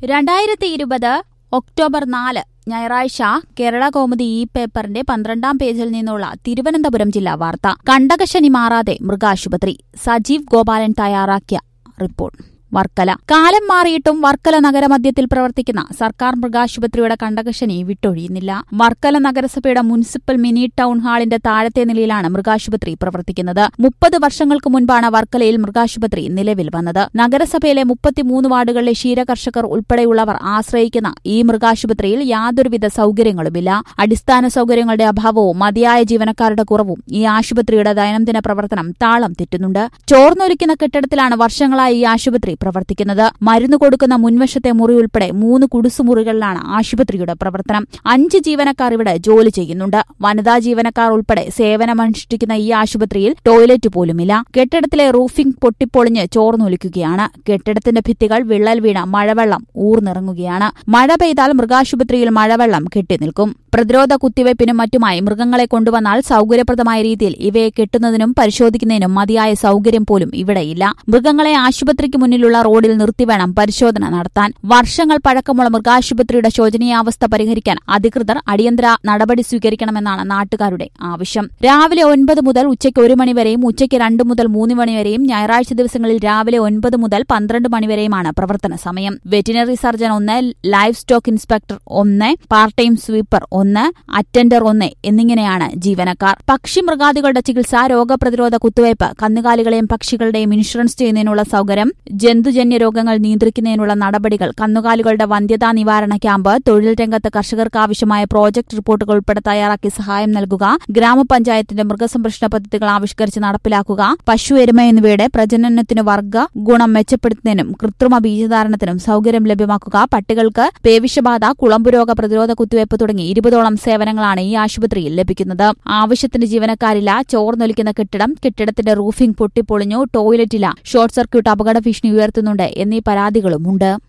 രണ്ടായിരത്തി ഇരുപത് ഒക്ടോബർ നാല് ഞായറാഴ്ച കേരള കൗമുദി ഈ പേപ്പറിന്റെ പന്ത്രണ്ടാം പേജിൽ നിന്നുള്ള തിരുവനന്തപുരം ജില്ലാ വാർത്ത കണ്ടകശനി മാറാതെ മൃഗാശുപത്രി സജീവ് ഗോപാലൻ തയ്യാറാക്കിയ റിപ്പോർട്ട് വർക്കല കാലം മാറിയിട്ടും വർക്കല നഗരമധ്യത്തിൽ പ്രവർത്തിക്കുന്ന സർക്കാർ മൃഗാശുപത്രിയുടെ കണ്ടകശനി വിട്ടൊഴിയുന്നില്ല വർക്കല നഗരസഭയുടെ മുനിസിപ്പൽ മിനി ടൗൺ ഹാളിന്റെ താഴത്തെ നിലയിലാണ് മൃഗാശുപത്രി പ്രവർത്തിക്കുന്നത് മുപ്പത് വർഷങ്ങൾക്ക് മുൻപാണ് വർക്കലയിൽ മൃഗാശുപത്രി നിലവിൽ വന്നത് നഗരസഭയിലെ മുപ്പത്തിമൂന്ന് വാർഡുകളിലെ ക്ഷീരകർഷകർ ഉൾപ്പെടെയുള്ളവർ ആശ്രയിക്കുന്ന ഈ മൃഗാശുപത്രിയിൽ യാതൊരുവിധ സൌകര്യങ്ങളുമില്ല അടിസ്ഥാന സൌകര്യങ്ങളുടെ അഭാവവും മതിയായ ജീവനക്കാരുടെ കുറവും ഈ ആശുപത്രിയുടെ ദൈനംദിന പ്രവർത്തനം താളം തെറ്റുന്നുണ്ട് ചോർന്നൊലിക്കുന്ന കെട്ടിടത്തിലാണ് വർഷങ്ങളായി ഈ ആശുപത്രി പ്രവർത്തിക്കുന്നത് മരുന്ന് കൊടുക്കുന്ന മുൻവശത്തെ മുറി ഉൾപ്പെടെ മൂന്ന് കുടുസുമുറികളിലാണ് ആശുപത്രിയുടെ പ്രവർത്തനം അഞ്ച് ജീവനക്കാർ ഇവിടെ ജോലി ചെയ്യുന്നുണ്ട് വനിതാ ജീവനക്കാർ ഉൾപ്പെടെ സേവനമനുഷ്ഠിക്കുന്ന ഈ ആശുപത്രിയിൽ ടോയ്ലറ്റ് പോലുമില്ല കെട്ടിടത്തിലെ റൂഫിംഗ് പൊട്ടിപ്പൊളിഞ്ഞ് ചോർന്നൊലിക്കുകയാണ് കെട്ടിടത്തിന്റെ ഭിത്തികൾ വിള്ളൽ വീണ മഴവെള്ളം ഊർന്നിറങ്ങുകയാണ് മഴ പെയ്താൽ മൃഗാശുപത്രിയിൽ മഴവെള്ളം കെട്ടിനിൽക്കും പ്രതിരോധ കുത്തിവയ്പ്പിനും മറ്റുമായി മൃഗങ്ങളെ കൊണ്ടുവന്നാൽ സൌകര്യപ്രദമായ രീതിയിൽ ഇവയെ കെട്ടുന്നതിനും പരിശോധിക്കുന്നതിനും മതിയായ സൌകര്യം പോലും ഇവിടെയില്ല മൃഗങ്ങളെ ആശുപത്രിക്ക് മുന്നിലുള്ള റോഡിൽ നിർത്തിവേണം പരിശോധന നടത്താൻ വർഷങ്ങൾ പഴക്കമുള്ള മൃഗാശുപത്രിയുടെ ശോചനീയാവസ്ഥ പരിഹരിക്കാൻ അധികൃതർ അടിയന്തര നടപടി സ്വീകരിക്കണമെന്നാണ് നാട്ടുകാരുടെ ആവശ്യം രാവിലെ ഒൻപത് മുതൽ ഉച്ചയ്ക്ക് ഒരു മണിവരെയും ഉച്ചയ്ക്ക് രണ്ട് മുതൽ മൂന്ന് മണിവരെയും ഞായറാഴ്ച ദിവസങ്ങളിൽ രാവിലെ ഒൻപത് മുതൽ പന്ത്രണ്ട് മണിവരെയുമാണ് പ്രവർത്തന സമയം വെറ്റിനറി സർജൻ ഒന്ന് ലൈഫ് സ്റ്റോക്ക് ഇൻസ്പെക്ടർ ഒന്ന് പാർട്ട് ടൈം സ്വീപ്പർ ഒന്ന് അറ്റൻഡർ ഒന്ന് എന്നിങ്ങനെയാണ് ജീവനക്കാർ പക്ഷി മൃഗാദികളുടെ ചികിത്സ രോഗപ്രതിരോധ കുത്തിവയ്പ് കന്നുകാലികളെയും പക്ഷികളുടെയും ഇൻഷുറൻസ് ചെയ്യുന്നതിനുള്ള സൌകര്യം ജന്തുജന്യ രോഗങ്ങൾ നിയന്ത്രിക്കുന്നതിനുള്ള നടപടികൾ കന്നുകാലികളുടെ വന്ധ്യതാ നിവാരണ ക്യാമ്പ് തൊഴിൽ രംഗത്ത് കർഷകർക്ക് ആവശ്യമായ പ്രോജക്ട് റിപ്പോർട്ടുകൾ ഉൾപ്പെടെ തയ്യാറാക്കി സഹായം നൽകുക ഗ്രാമപഞ്ചായത്തിന്റെ മൃഗസംരക്ഷണ പദ്ധതികൾ ആവിഷ്കരിച്ച് നടപ്പിലാക്കുക പശു എരുമ എന്നിവയുടെ പ്രജനനത്തിന് വർഗ്ഗ ഗുണം മെച്ചപ്പെടുത്തുന്നതിനും കൃത്രിമ ബീജധാരണത്തിനും സൌകര്യം ലഭ്യമാക്കുക പട്ടികൾക്ക് പേവിഷബാധ കുളമ്പുരോഗ പ്രതിരോധ കുത്തിവയ്പ് തുടങ്ങി ഇരുപതോളം സേവനങ്ങളാണ് ഈ ആശുപത്രിയിൽ ലഭിക്കുന്നത് ആവശ്യത്തിന് ജീവനക്കാരില്ല ചോർന്നൊലിക്കുന്ന കെട്ടിടം കെട്ടിടത്തിന്റെ റൂഫിംഗ് പൊട്ടിപ്പൊളിഞ്ഞു ടോയ്ലറ്റില്ല ഷോർട്ട് സർക്യൂട്ട് അപകട ഭീഷണി ഉയർത്തുന്നുണ്ട് എന്നീ പരാതികളുമുണ്ട്